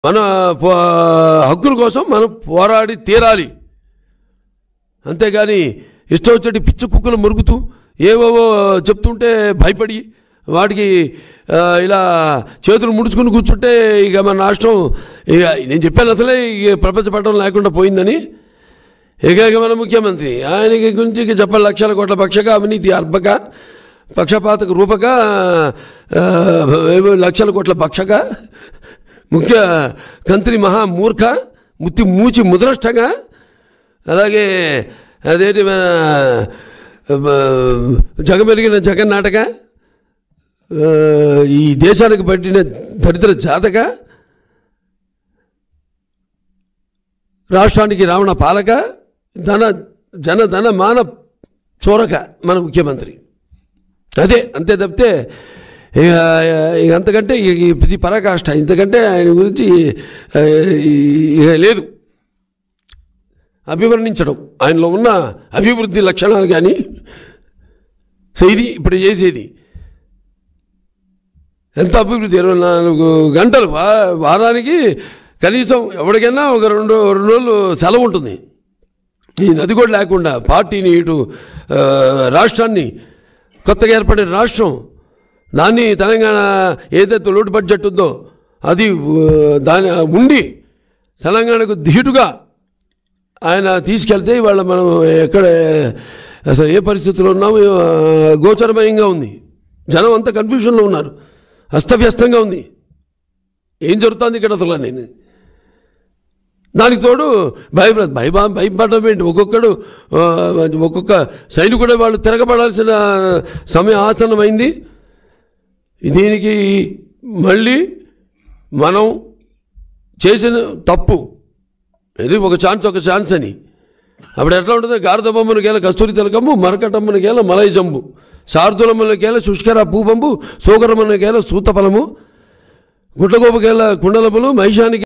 మన పో- హక్కుల కోసం మనం పోరాడి తీరాలి అంతేగాని ఇష్టం వచ్చేటి పిచ్చి కుక్కలు మురుగుతూ ఏవేవో చెప్తుంటే భయపడి వాటికి ఆ, ఇలా చేతులు ముడుచుకుని కూర్చుంటే ఇక మన రాష్ట్రం ఇక నేను చెప్పాను అసలే ఇక ప్రపంచ పట్టణం లేకుండా పోయిందని ఇక ఇక మన ముఖ్యమంత్రి ఆయనకి గురించి ఇక చెప్పాలి లక్షల కోట్ల పక్షక అవినీతి అర్భక పక్షపాతక రూపక ఆ, ఏవో లక్షల కోట్ల భక్షక ముఖ్య కంత్రి మహా మూర్ఖ ముత్తి మూచి ముద్రష్టగా అలాగే అదేంటి మన ఆ, జగమెరిగిన జగన్నాటక ఆ, ఈ దేశానికి పట్టిన దరిద్ర జాతక రాష్ట్రానికి రావణ పాలక ధన జన ధన మాన చోరక మన ముఖ్యమంత్రి అదే అంతే తప్పితే ఇక ఇక అంతకంటే ఇక ఇది పరాకాష్ట ఇంతకంటే ఆయన గురించి ఆ, ఇక లేదు అభివర్ణించడం ఆయనలో ఉన్న అభివృద్ధి లక్షణాలు కానీ సో ఇది ఇప్పుడు చేసేది ఎంత అభివృద్ధి ఇరవై నాలుగు గంటలు వా వారానికి కనీసం ఎవరికైనా ఒక రెండు రెండు రోజులు సెలవు ఉంటుంది ఈ నది కూడా లేకుండా పార్టీని ఇటు ఆ, రాష్ట్రాన్ని కొత్తగా ఏర్పడిన రాష్ట్రం దాన్ని తెలంగాణ ఏదైతే లోటు బడ్జెట్ ఉందో అది ఆ, దాని ఉండి తెలంగాణకు ధీటుగా ఆయన తీసుకెళ్తే ఇవాళ మనం ఎక్కడ అసలు ఏ పరిస్థితిలో ఉన్నామో ఆ, గోచరమయంగా ఉంది జనం అంతా కన్ఫ్యూషన్లో ఉన్నారు అస్తవ్యస్తంగా ఉంది ఏం జరుగుతుంది ఇక్కడ అసలు నేను దానికి తోడు భయపడ భయభా భయపడడం ఏంటి ఒక్కొక్కడు ఆ, ఒక్కొక్క సైనికుడే వాళ్ళు తిరగబడాల్సిన సమయం ఆసన్నమైంది దీనికి మళ్ళీ మనం చేసిన తప్పు ఇది ఒక ఛాన్స్ ఒక ఛాన్స్ అని అప్పుడు ఎట్లా ఉంటుంది గారద బొమ్మను గేల కస్తూరి తిలకమ్ము మరకటమ్మను గేల మలై జంబు శార్దులమ్మను గేల శుష్కర పూబంబు సోగరమ్మను గేల సూతఫలము గుడ్లగోప గేల కుండలములు మహిషానికి